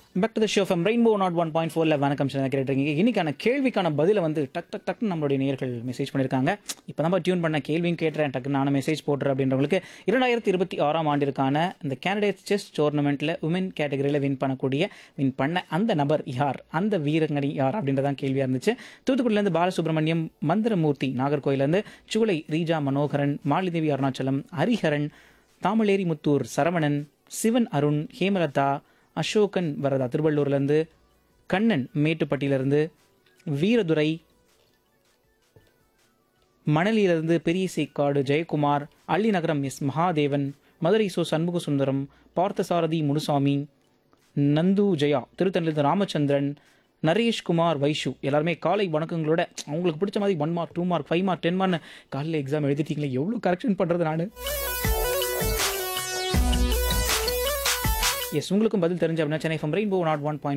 back to the show from Rainbow nought one point ஃபோரில் வணக்கம் sir கேட்டுருக்கீங்க இன்னைக்கான கேள்விக்கான பதிலை வந்து டக் டக் டக்னு நம்மளுடைய நேர்கள் மெசேஜ் பண்ணியிருக்காங்க இப்போ தான் டியூன் பண்ண கேள்வியும் கேட்டுறேன் டக்கு நானும் மெசேஜ் போட்டுறேன் அப்படின்றவங்களுக்கு இரண்டாயிரத்தி இருபத்தி ஆறாம் ஆண்டிற்கான இந்த கேண்டிடேட் செஸ் டோர்னமெண்ட்டில் உமன் கேட்டகரியில் வின் பண்ணக்கூடிய வின் பண்ண அந்த நபர் யார் அந்த வீரங்கனி யார் அப்படின்றதான் கேள்வியாக இருந்துச்சு தூத்துக்குடியிலேருந்து பாலசுப்ரமணியம் மந்திரமூர்த்தி நாகர்கோயிலேருந்து சூளை ரீஜா மனோகரன் மாலிதேவி அருணாச்சலம் ஹரிஹரன் தாமலேரி முத்தூர் சரவணன் சிவன் அருண் ஹேமலதா அசோகன் வரதா திருவள்ளூர்லேருந்து கண்ணன் மேட்டுப்பட்டியிலேருந்து வீரதுரை மணலியிலிருந்து பெரிய சேக்காடு ஜெயக்குமார் அள்ளிநகரம் எஸ் மகாதேவன் மதுரை சோ சண்முக சுந்தரம் பார்த்தசாரதி முனுசாமி நந்து ஜெயா திருத்தணிலிருந்து ராமச்சந்திரன் நரேஷ்குமார் வைஷு எல்லாருமே காலை வணக்கங்களோட அவங்களுக்கு பிடிச்ச மாதிரி one mark two mark five mark ten mark காலையில் எக்ஸாம் எழுதிட்டீங்களே எவ்வளோ கரெக்ஷன் பண்ணுறது நான் எஸ் உங்களுக்கும் பதில் தெரிஞ்ச அப்படின்னா Chennai from Rainbow nought one point